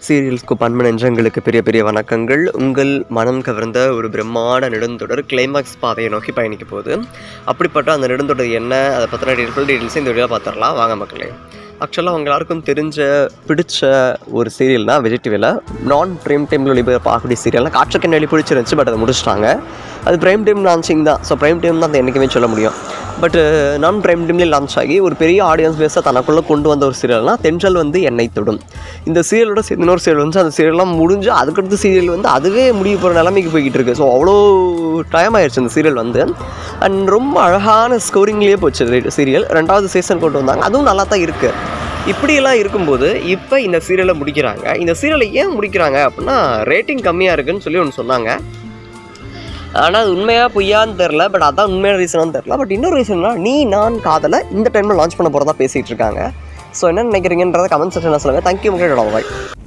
சீரியல்ஸ்க்கு பன்ம நெஞ்சங்களுக்கு பெரிய பெரிய வணக்கங்கள் உங்கள் மனம் கவர்ந்த ஒரு பிரம்மாண்ட நெடுந்தொடர் கிளைமாக்ஸ் பாதையை நோக்கி பயணிக்க போகுது அப்படிப்பட்ட அந்த நெடுந்தொடர் என்ன அதை பற்றின டீட்டெயில் டீட்டெயில்ஸ் இந்த வீடியோ பார்த்துடலாம் வாங்க மக்களே ஆக்சுவலாக அவங்க எல்லாருக்கும் தெரிஞ்ச பிடிச்ச ஒரு சீரியல்னால் விஜய் டிவியில் நான் ப்ரைம் டைமில் ஒளிபரப்பாகக்கூடிய சீரியல்னால் காற்றுக்கு வெளி பிடிச்சிருந்துச்சு பட் அதை முடிச்சிட்டாங்க அது ப்ரைம் டைம் லான்ச்சிங் தான் ஸோ ப்ரைம் டைம் தான் அதை என்றைக்குமே சொல்ல முடியும் பட் நான் ப்ரைம் டைம்லேயே லான்ச் ஆகி ஒரு பெரிய ஆடியன்ஸ் பேஸாக தனக்குள்ளே கொண்டு வந்த ஒரு சீரியல்னால் தென்றல் வந்து என்னை தொடும் இந்த சீரியலோட சேர்ந்து இன்னொரு சீரியல் வந்து அந்த சீரியல்லாம் முடிஞ்சு அதுக்கடுத்து சீரியல் வந்து அதுவே முடிய போகிற நிலைமைக்கு போய்கிட்டு இருக்கு ஸோ அவ்வளோ டைம் ஆயிடுச்சு இந்த சீரியல் வந்து அண்ட் ரொம்ப அழகான ஸ்கோரிங்லேயே போச்சு சீரியல் ரெண்டாவது சீசன் கொண்டு வந்தாங்க அதுவும் நல்லா தான் இருக்குது இப்படியெல்லாம் இருக்கும்போது இப்போ இந்த சீரியலை முடிக்கிறாங்க இந்த சீரியலை ஏன் முடிக்கிறாங்க அப்படின்னா ரேட்டிங் கம்மியாக இருக்குன்னு சொல்லி ஒன்று சொன்னாங்க ஆனால் அது உண்மையாக பொய்யான்னு தெரில பட் அதான் உண்மையான ரீசனான்னு தெரில பட் இன்னொரு ரீசன்னா நீ நான் காதலை இந்த டைமில் லான்ச் பண்ண போகிறதா பேசிகிட்டு இருக்காங்க ஸோ என்ன நினைக்கிறீங்கன்றத கமெண்ட் செக்ஷனில் சொல்லுங்கள் தேங்க்யூ மக்களோட பாய்